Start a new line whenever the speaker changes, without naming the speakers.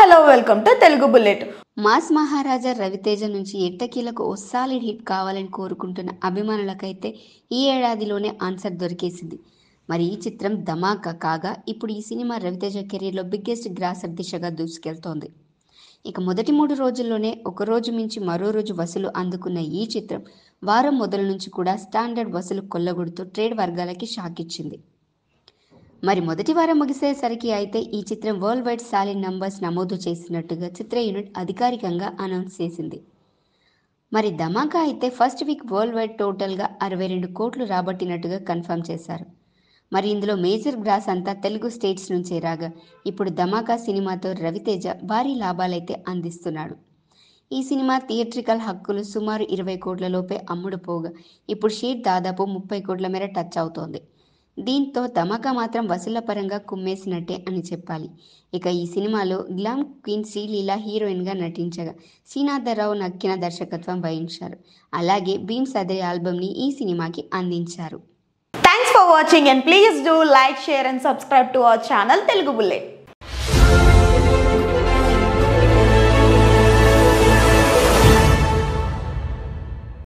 hello welcome to Telugu bullet
mass మహారాజా రవితేజ నుంచి ఎట్టకీలకు ఓ solid hit కావాలని కోరుకుంటున్న అభిమానులకైతే ఈ ఏడాదిలోనే ఆన్సర్ దొరికేసింది మరి ఈ చిత్రం ధమాకా కాగా ఇప్పుడు ఈ సినిమా రవితేజ కెరీర్లో బిగ్గెస్ట్ గ్రాసర్ దిశగా దూసుకెళ్తోంది ఇక మొదటి మూడు రోజుల్లోనే ఒక రోజు మించి మరో రోజు వసూలు అందుకున్న ఈ చిత్రం వారం మొదలు నుంచి కూడా స్టాండర్డ్ వసూలు కొల్లగొడుతూ ట్రేడ్ వర్గాలకి షాక్ ఇచ్చింది మరి మొదటి వారం ముగిసేసరికి అయితే ఈ చిత్రం వరల్డ్ వైడ్ సాలిడ్ నంబర్స్ నమోదు చేసినట్టుగా చిత్ర యూనిట్ అధికారికంగా అనౌన్స్ చేసింది మరి ధమాకా అయితే ఫస్ట్ వీక్ వరల్డ్ వైడ్ టోటల్గా అరవై రెండు కోట్లు రాబట్టినట్టుగా కన్ఫర్మ్ చేశారు మరి ఇందులో మేజర్ గ్రాస్ అంతా తెలుగు స్టేట్స్ నుంచే రాగా ఇప్పుడు ధమాకా సినిమాతో రవితేజ భారీ లాభాలైతే అందిస్తున్నాడు ఈ సినిమా థియేట్రికల్ హక్కులు సుమారు ఇరవై కోట్ల లోపే అమ్ముడు పోగా ఇప్పుడు షీట్ దాదాపు ముప్పై కోట్ల మేర టచ్ అవుతోంది దీంతో ధమాకా మాత్రం వసూళ్ల పరంగా కుమ్మేసినట్టే అని చెప్పాలి ఇక ఈ సినిమాలో గ్లామ్ క్వీన్ శ్రీలీల హీరోయిన్గా నటించగా శ్రీనాథరావు నక్కిన దర్శకత్వం వహించారు అలాగే భీమ్ సదే ఆల్బమ్ని ఈ సినిమాకి అందించారు
thanks for watching and please do like share and subscribe to our channel Telugu bullet